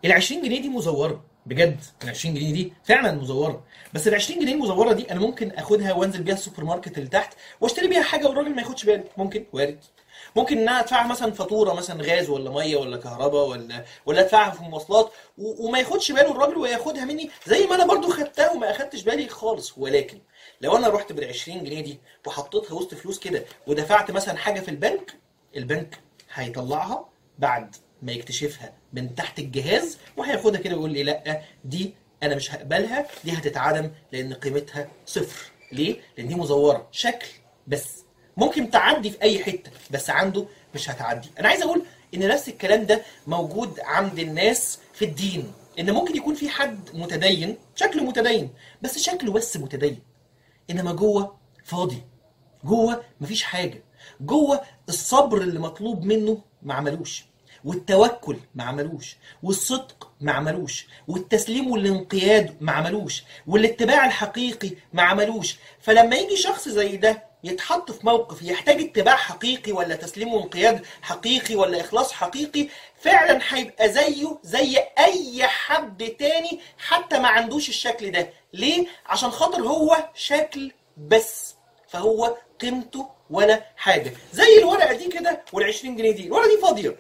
ال 20 جنيه دي مزوره بجد ال 20 جنيه دي فعلا مزوره بس ال 20 جنيه المزوره دي انا ممكن اخدها وانزل بيها السوبر ماركت اللي تحت واشتري بيها حاجه والراجل ما ياخدش باله ممكن وارد ممكن ان انا ادفعها مثلا فاتوره مثلا غاز ولا ميه ولا كهرباء ولا ولا ادفعها في مواصلات و- وما ياخدش باله الراجل وياخدها مني زي ما انا برضو خدتها وما اخدتش بالي خالص ولكن لو انا رحت بال 20 جنيه دي وحطيتها وسط فلوس كده ودفعت مثلا حاجه في البنك البنك هيطلعها بعد ما يكتشفها من تحت الجهاز وهياخدها كده ويقول لي لا دي انا مش هقبلها دي هتتعدم لان قيمتها صفر ليه لان دي مزوره شكل بس ممكن تعدي في اي حته بس عنده مش هتعدي انا عايز اقول ان نفس الكلام ده موجود عند الناس في الدين ان ممكن يكون في حد متدين شكله متدين بس شكله بس متدين انما جوه فاضي جوه مفيش حاجه جوه الصبر اللي مطلوب منه ما عملوش والتوكل ما عملوش والصدق ما عملوش والتسليم والانقياد ما عملوش والاتباع الحقيقي ما عملوش فلما يجي شخص زي ده يتحط في موقف يحتاج اتباع حقيقي ولا تسليم وانقياد حقيقي ولا اخلاص حقيقي فعلا هيبقى زيه زي اي حد تاني حتى ما عندوش الشكل ده ليه عشان خاطر هو شكل بس فهو قيمته ولا حاجه زي الورقه دي كده وال20 جنيه دي الورقه دي فاضيه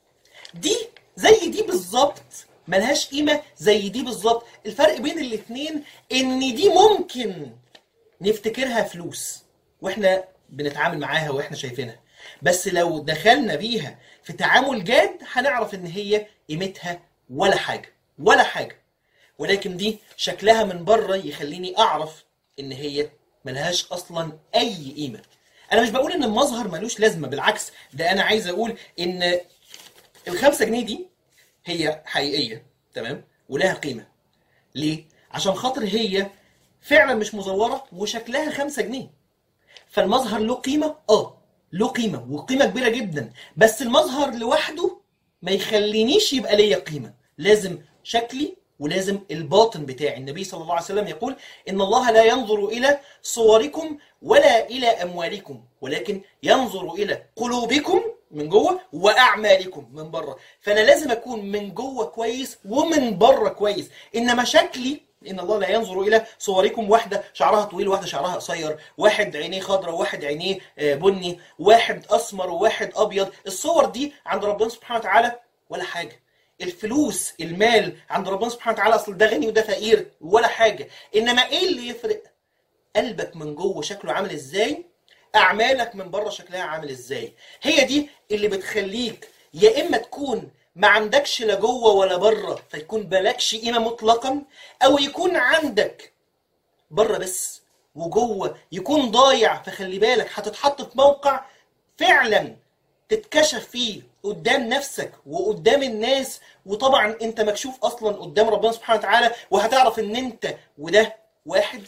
دي زي دي بالظبط ملهاش قيمه زي دي بالظبط الفرق بين الاتنين ان دي ممكن نفتكرها فلوس واحنا بنتعامل معاها واحنا شايفينها بس لو دخلنا بيها في تعامل جاد هنعرف ان هي قيمتها ولا حاجه ولا حاجه ولكن دي شكلها من بره يخليني اعرف ان هي ملهاش اصلا اي قيمه انا مش بقول ان المظهر ملوش لازمه بالعكس ده انا عايز اقول ان الخمسة جنيه دي هي حقيقيه تمام ولها قيمه ليه عشان خاطر هي فعلا مش مزوره وشكلها خمسة جنيه فالمظهر له قيمه اه له قيمه وقيمه كبيره جدا بس المظهر لوحده ما يخلينيش يبقى ليا قيمه لازم شكلي ولازم الباطن بتاعي النبي صلى الله عليه وسلم يقول ان الله لا ينظر الى صوركم ولا الى اموالكم ولكن ينظر الى قلوبكم من جوه واعمالكم من بره فانا لازم اكون من جوه كويس ومن بره كويس انما شكلي ان الله لا ينظر الى صوركم واحده شعرها طويل واحده شعرها قصير واحد عينيه خضراء وواحد عينيه آه، بني واحد اسمر وواحد ابيض الصور دي عند ربنا سبحانه وتعالى ولا حاجه الفلوس المال عند ربنا سبحانه وتعالى اصل ده غني وده فقير ولا حاجه انما ايه اللي يفرق قلبك من جوه شكله عامل ازاي اعمالك من بره شكلها عامل ازاي هي دي اللي بتخليك يا اما تكون ما عندكش لا جوه ولا بره فيكون بلاكش قيمه مطلقا او يكون عندك بره بس وجوه يكون ضايع فخلي بالك هتتحط في موقع فعلا تتكشف فيه قدام نفسك وقدام الناس وطبعا انت مكشوف اصلا قدام ربنا سبحانه وتعالى وهتعرف ان انت وده واحد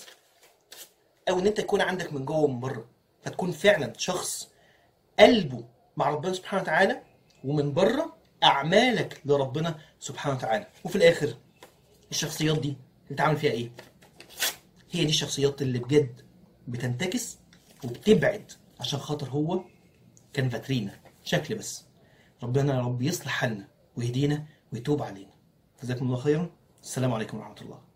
او ان انت يكون عندك من جوه ومن بره فتكون فعلا شخص قلبه مع ربنا سبحانه وتعالى ومن بره اعمالك لربنا سبحانه وتعالى وفي الاخر الشخصيات دي بتتعامل فيها ايه هي دي الشخصيات اللي بجد بتنتكس وبتبعد عشان خاطر هو كان فاترينا شكل بس ربنا يا رب يصلح حالنا ويهدينا ويتوب علينا جزاكم الله خيرا السلام عليكم ورحمه الله